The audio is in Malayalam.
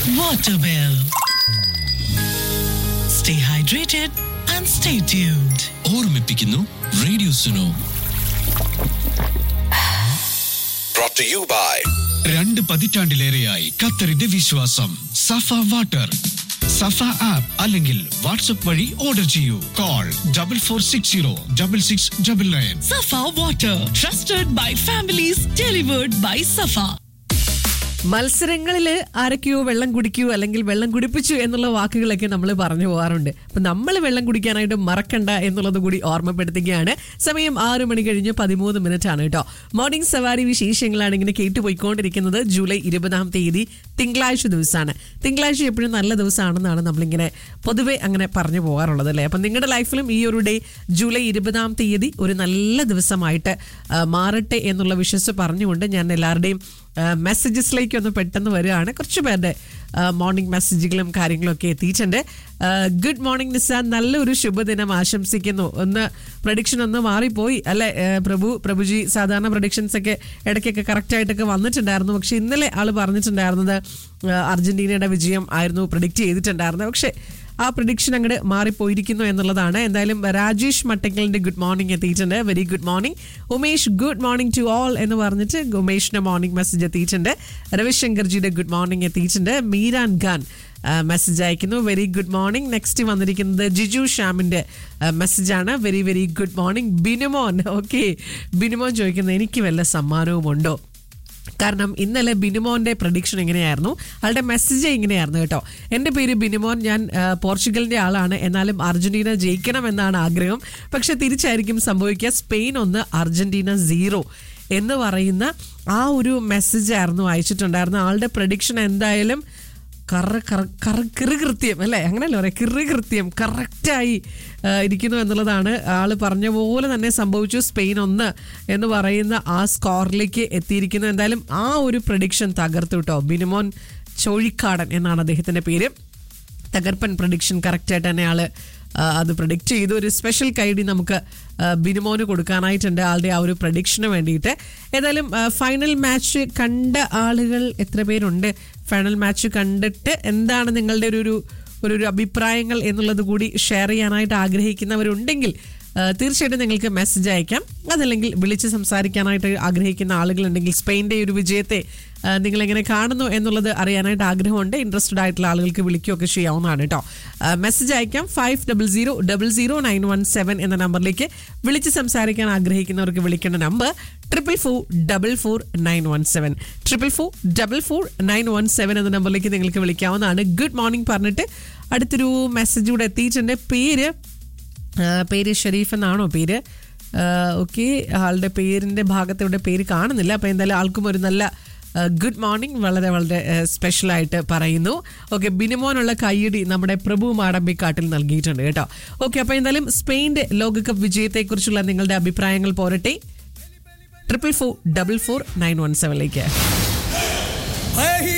Waterwell. Stay hydrated and stay tuned. ഓർമ്മിപ്പിക്കുന്നു radio Suno brought to you by രണ്ട് പതിറ്റാണ്ടിലേറെയായി ഖത്തറിന്റെ വിശ്വാസം സഫ വാട്ടർ സഫ ആപ്പ് അല്ലെങ്കിൽ വാട്സ്ആപ്പ് വഴി ഓർഡർ ചെയ്യൂ call double four six zero double six double nine Safa Water, trusted by families, delivered by Safa. മത്സരങ്ങളിൽ ആരൊക്കെയോ വെള്ളം കുടിക്കൂ അല്ലെങ്കിൽ വെള്ളം കുടിപ്പിച്ചു എന്നുള്ള വാക്കുകളൊക്കെ നമ്മൾ പറഞ്ഞു പോകാറുണ്ട് അപ്പൊ നമ്മൾ വെള്ളം കുടിക്കാനായിട്ട് മറക്കണ്ട എന്നുള്ളത് കൂടി ഓർമ്മപ്പെടുത്തുകയാണ് സമയം ആറ് മണി കഴിഞ്ഞ് പതിമൂന്ന് മിനിറ്റ് ആണ് കേട്ടോ മോർണിംഗ് സവാരി വിശേഷങ്ങളാണ് ഇങ്ങനെ കേട്ടുപോയിക്കൊണ്ടിരിക്കുന്നത് ജൂലൈ ഇരുപതാം തീയതി തിങ്കളാഴ്ച ദിവസമാണ് തിങ്കളാഴ്ച എപ്പോഴും നല്ല ദിവസമാണെന്നാണ് നമ്മളിങ്ങനെ പൊതുവെ അങ്ങനെ പറഞ്ഞു പോകാറുള്ളത് അല്ലേ അപ്പം നിങ്ങളുടെ ലൈഫിലും ഈ ഒരു ഡേ ജൂലൈ ഇരുപതാം തീയതി ഒരു നല്ല ദിവസമായിട്ട് ആ, മാറട്ടെ എന്നുള്ള വിശ്വസ് പറഞ്ഞുകൊണ്ട് ഞാൻ എല്ലാവരുടെയും മെസ്സേജസിലേക്ക് ഒന്ന് പെട്ടെന്ന് വരികയാണ് കുറച്ച് പേരുടെ മോർണിംഗ് മെസ്സേജുകളും കാര്യങ്ങളും ഒക്കെ എത്തിയിട്ടുണ്ട് ഗുഡ് മോർണിംഗ് നിസാൻ നല്ലൊരു ശുഭദിനം ആശംസിക്കുന്നു ഒന്ന് പ്രഡിക്ഷൻ ഒന്ന് മാറിപ്പോയി അല്ലെ ആ, പ്രഭു പ്രഭുജി സാധാരണ പ്രഡിക്ഷൻസ് ഒക്കെ ഇടയ്ക്കൊക്കെ കറക്റ്റ് ആയിട്ടൊക്കെ വന്നിട്ടുണ്ടായിരുന്നു പക്ഷെ ഇന്നലെ ആള് പറഞ്ഞിട്ടുണ്ടായിരുന്നത് ആ, അർജന്റീനയുടെ വിജയം ആയിരുന്നു പ്രഡിക്റ്റ് ചെയ്തിട്ടുണ്ടായിരുന്നത് പക്ഷേ ആ പ്രഡിക്ഷൻ അങ്ങോട്ട് മാറിപ്പോയിരിക്കുന്നു എന്നുള്ളതാണ് എന്തായാലും രാജേഷ് മട്ടക്കലിന്റെ ഗുഡ് മോർണിംഗ് എത്തിയിട്ടുണ്ട് very good morning Umesh good morning to all എന്ന് പറഞ്ഞിട്ട് ഉമേഷിന്റെ മോർണിംഗ് മെസ്സേജ് എത്തിയിട്ടുണ്ട് രവിശങ്കർജിയുടെ ഗുഡ് മോർണിംഗ് എത്തിയിട്ടുണ്ട് മീരാൻ ഖാൻ മെസ്സേജ് അയക്കുന്നു വെരി ഗുഡ് മോർണിംഗ് നെക്സ്റ്റ് വന്നിരിക്കുന്നത് ജിജു ഷ്യാമിന്റെ മെസ്സേജാണ് very very good morning Binumon okay Binumon ചോദിക്കുന്നത് എനിക്ക് വല്ല സമ്മാനവും ഉണ്ടോ കാരണം ഇന്നലെ ബിനുമോന്റെ പ്രഡിക്ഷൻ എങ്ങനെയായിരുന്നു ആളുടെ മെസ്സേജ് ഇങ്ങനെയായിരുന്നു കേട്ടോ എൻ്റെ പേര് ബിനുമോൻ ഞാൻ ആ, പോർച്ചുഗലിന്റെ ആളാണ് എന്നാലും അർജന്റീന ജയിക്കണം എന്നാണ് ആഗ്രഹം പക്ഷെ തിരിച്ചായിരിക്കും സംഭവിക്കുക സ്പെയിൻ ഒന്ന് അർജന്റീന സീറോ എന്ന് പറയുന്ന ആ ഒരു മെസ്സേജ് ആയിരുന്നു അയച്ചിട്ടുണ്ടായിരുന്നു ആളുടെ പ്രഡിക്ഷൻ എന്തായാലും കറ കറ കറ കിറുകൃത്യം അല്ലേ അങ്ങനെയല്ലേ പറയാം കിറുകൃത്യം കറക്റ്റായി ഇരിക്കുന്നു എന്നുള്ളതാണ് ആള് പറഞ്ഞ പോലെ തന്നെ സംഭവിച്ചു സ്പെയിൻ ഒന്ന് എന്ന് പറയുന്ന ആ സ്കോറിലേക്ക് എത്തിയിരിക്കുന്നു എന്തായാലും ആ ഒരു പ്രഡിക്ഷൻ തകർത്തു കേട്ടോ ബിനുമോൻ ചോഴിക്കാടൻ എന്നാണ് അദ്ദേഹത്തിന്റെ പേര് തകർപ്പൻ പ്രഡിക്ഷൻ കറക്റ്റായിട്ട് തന്നെ ആള് ആ, അത് പ്രഡിക്റ്റ് ചെയ്തു ഒരു സ്പെഷ്യൽ കൈഡി നമുക്ക് ആ, ബിനുമോന് കൊടുക്കാനായിട്ടുണ്ട് ആളുടെ ആ ഒരു പ്രഡിക്ഷന് വേണ്ടിയിട്ട് ഏതായാലും ആ, ഫൈനൽ മാച്ച് കണ്ട ആളുകൾ എത്ര പേരുണ്ട് ഫൈനൽ മാച്ച് കണ്ടിട്ട് എന്താണ് നിങ്ങളുടെ ഒരു ഒരു ഒരു ഒരു അഭിപ്രായങ്ങൾ എന്നുള്ളത് കൂടി ഷെയർ ചെയ്യാനായിട്ട് ആഗ്രഹിക്കുന്നവരുണ്ടെങ്കിൽ ആ, തീർച്ചയായിട്ടും നിങ്ങൾക്ക് മെസ്സേജ് അയക്കാം അതല്ലെങ്കിൽ വിളിച്ച് സംസാരിക്കാനായിട്ട് ആഗ്രഹിക്കുന്ന ആളുകളുണ്ടെങ്കിൽ സ്പെയിൻ്റെ ഒരു വിജയത്തെ ആ, നിങ്ങൾ എങ്ങനെ കാണുന്നു എന്നുള്ളത് അറിയാനായിട്ട് ആഗ്രഹമുണ്ട് ഇൻട്രസ്റ്റഡ് ആയിട്ടുള്ള ആളുകൾക്ക് വിളിക്കുകയൊക്കെ ചെയ്യാവുന്നതാണ് കേട്ടോ മെസ്സേജ് അയക്കാം five double zero double zero nine one seven എന്ന നമ്പറിലേക്ക് വിളിച്ച് സംസാരിക്കാൻ ആഗ്രഹിക്കുന്നവർക്ക് വിളിക്കേണ്ട number triple four double four nine one seven triple four double four nine one seven എന്ന നമ്പറിലേക്ക് നിങ്ങൾക്ക് വിളിക്കാവുന്നതാണ് ഗുഡ് മോർണിംഗ് പറഞ്ഞിട്ട് അടുത്തൊരു മെസ്സേജ് കൂടെ എത്തിയിട്ടുണ്ട് പേര് ആ, പേര് ഷെരീഫ് എന്നാണോ പേര് ഓക്കെ ആളുടെ പേരിൻ്റെ ഭാഗത്ത് ഇവിടെ പേര് കാണുന്നില്ല അപ്പോൾ എന്തായാലും ആൾക്കും ഒരു നല്ല ഗുഡ് മോർണിംഗ് വളരെ വളരെ സ്പെഷ്യലായിട്ട് പറയുന്നു ഓക്കെ ബിനിമോനുള്ള കൈയടി നമ്മുടെ പ്രഭു മാടമ്പിക്കാട്ടിൽ നൽകിയിട്ടുണ്ട് കേട്ടോ ഓക്കെ അപ്പോൾ എന്തായാലും സ്പെയിൻ്റെ ലോകകപ്പ് വിജയത്തെക്കുറിച്ചുള്ള നിങ്ങളുടെ അഭിപ്രായങ്ങൾ പോരട്ടെ triple four double four nine one സെവനിലേക്ക്